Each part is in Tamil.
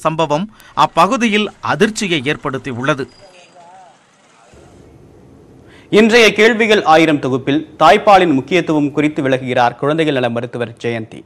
சம்பவம் அப்பகுதியில் அதிர்ச்சியை ஏற்படுத்தியுள்ளது இன்றைய கேள்விகள் ஆயிரம் தொகுப்பில் தாய்ப்பாலின் முக்கியத்துவம் குறித்து விளக்குகிறார் குழந்தைகள் நல மருத்துவர் ஜெயந்தி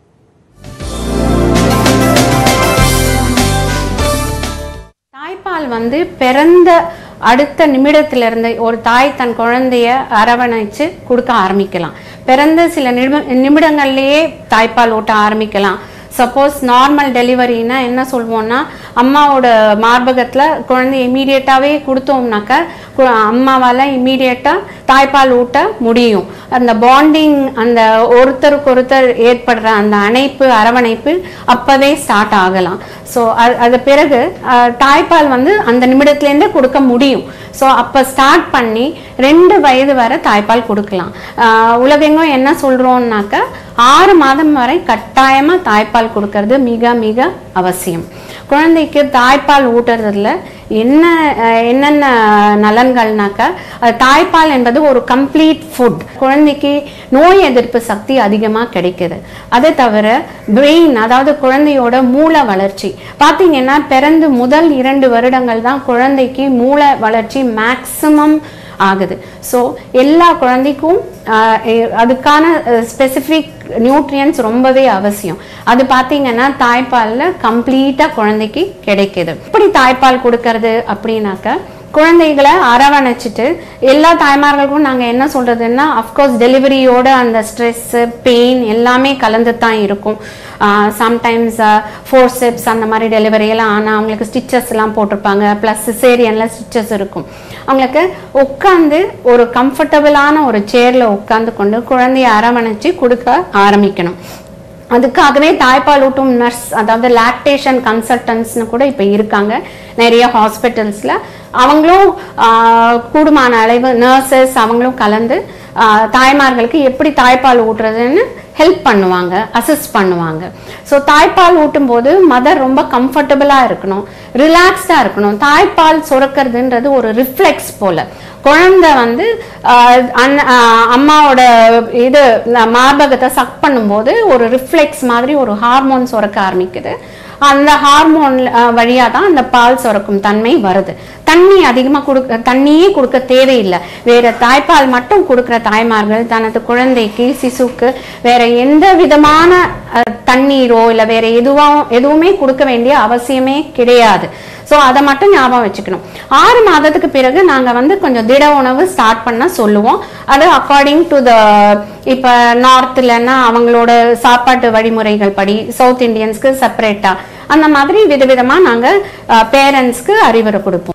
தாய்ப்பால் வந்து பிறந்த அடுத்த நிமிடத்திலிருந்து ஒரு தாய் தன் குழந்தைய அரவணைச்சு கொடுக்க ஆரம்பிக்கலாம் பிறந்த சில நிமிட நிமிடங்கள்லேயே தாய்ப்பால் ஊட்ட ஆரம்பிக்கலாம் சப்போஸ் நார்மல் டெலிவரினா என்ன சொல்வோம்னா அம்மாவோட மார்பகத்தில் குழந்தை இமீடியட்டாகவே கொடுத்தோம்னாக்க கு- அம்மாவால் இமீடியட்டாக தாய்ப்பால் ஊட்ட முடியும் அந்த பாண்டிங் அந்த ஒருத்தருக்கு ஒருத்தர் ஏற்படுற அந்த அணைப்பு அரவணைப்பு அப்போவே ஸ்டார்ட் ஆகலாம் ஸோ அது பிறகு அஹ், தாய்ப்பால் வந்து அந்த நிமிடத்துலேருந்தே கொடுக்க முடியும் ஸோ அப்போ ஸ்டார்ட் பண்ணி ரெண்டு வயது வரை தாய்ப்பால் கொடுக்கலாம் அஹ், உலகெங்கும் என்ன சொல்கிறோம்னாக்க ஆறு மாதம் வரை கட்டாயமாக தாய்ப்பால் கொடுக்கறது மிக மிக அவசியம் குழந்தைக்கு தாய்ப்பால் ஊட்டுறதுல என்ன அஹ், என்னென்ன நலன்கள்னாக்க அது தாய்ப்பால் என்பது ஒரு கம்ப்ளீட் ஃபுட் குழந்தைக்கு நோய் எதிர்ப்பு சக்தி அதிகமாக கிடைக்குது அதை தவிர பிரெயின் அதாவது குழந்தையோட மூளை வளர்ச்சி பார்த்தீங்கன்னா பிறந்து முதல் இரண்டு வருடங்கள் தான் குழந்தைக்கு மூளை வளர்ச்சி மேக்ஸிமம் ஆகுது ஸோ எல்லா குழந்தைக்கும் ஆஹ், எ- அதுக்கான ஸ்பெசிஃபிக் நியூட்ரியன்ஸ் ரொம்பவே அவசியம் அது பார்த்தீங்கன்னா தாய்ப்பாலில் கம்ப்ளீட்டாக குழந்தைக்கு கிடைக்குது எப்படி தாய்ப்பால் கொடுக்கறது அப்படின்னாக்க குழந்தைகளை அரவணைச்சிட்டு எல்லா தாய்மார்களுக்கும் நாங்கள் என்ன சொல்றதுன்னா அஃப்கோர்ஸ் டெலிவரியோட அந்த ஸ்ட்ரெஸ்ஸு பெயின் எல்லாமே கலந்து தான் இருக்கும் சம்டைம்ஸ் ஃபோர்செப்ஸ் அந்த மாதிரி டெலிவரி எல்லாம் ஆனால் அவங்களுக்கு ஸ்டிச்சஸ் எல்லாம் போட்டிருப்பாங்க ப்ளஸ் சிசேரியனில் ஸ்டிச்சஸ் இருக்கும் அவங்களுக்கு உட்காந்து ஒரு கம்ஃபர்டபுளான ஒரு சேரில் உட்காந்து கொண்டு குழந்தைய அரவணைச்சு கொடுக்க ஆரம்பிக்கணும் அதுக்காகவே தாய்ப்பால் ஊட்டும் நர்ஸ் அதாவது லாக்டேஷன் கன்சல்டன்ட்ஸ்னு கூட இப்போ இருக்காங்க நிறைய ஹாஸ்பிட்டல்ஸில் அவங்களும் ஆஹ், கூடுமான அளவு நர்சஸ் அவங்களும் கலந்து ஆஹ், தாய்மார்களுக்கு எப்படி தாய்ப்பால் ஊட்டுறதுன்னு ஹெல்ப் பண்ணுவாங்க அசிஸ்ட் பண்ணுவாங்க ஸோ தாய்ப்பால் ஊட்டும் போது மதர் ரொம்ப கம்ஃபர்டபுளாக இருக்கணும் ரிலாக்ஸ்டாக இருக்கணும் தாய்ப்பால் சுரக்கிறதுன்றது ஒரு ரிஃப்ளெக்ஸ் போல குழந்தை வந்து ஆஹ், அண்ண- ஆஹ், அம்மாவோட இது ந- மார்பகத்தை சக் பண்ணும்போது ஒரு ரிஃப்ளெக்ஸ் மாதிரி ஒரு ஹார்மோன் சுரக்க ஆரம்பிக்குது அந்த ஹார்மோன் வழியாக தான் அந்த பால் சுரக்கும் தன்மை வருது தண்ணி அதிகமாக கொடுக்க தண்ணியே கொடுக்க தேவையில்லை வேற தாய்ப்பால் மட்டும் கொடுக்குற தாய்மார்கள் தனது குழந்தைக்கு சிசுக்கு வேற எந்த விதமான அஹ், தண்ணீரோ இல்லை வேற எதுவும் எதுவுமே கொடுக்க வேண்டிய அவசியமே கிடையாது ஸோ அதை மட்டும் ஞாபகம் வச்சுக்கணும் ஆறு மாதத்துக்கு பிறகு நாங்கள் வந்து கொஞ்சம் திட உணவு ஸ்டார்ட் பண்ண சொல்லுவோம் அது அக்கார்டிங் டு த இப்போ நார்த்லன்னா அவங்களோட சாப்பாட்டு வழிமுறைகள் படி சவுத் இந்தியன்ஸ்க்கு செப்பரேட்டாக அந்த மாதிரி விதவிதமாக நாங்கள் பேரண்ட்ஸ்க்கு அறிவுரை கொடுப்போம்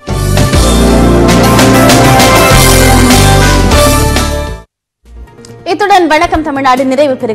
இத்துடன் வணக்கம் தமிழ்நாடு நிறைவு பெறுகிறது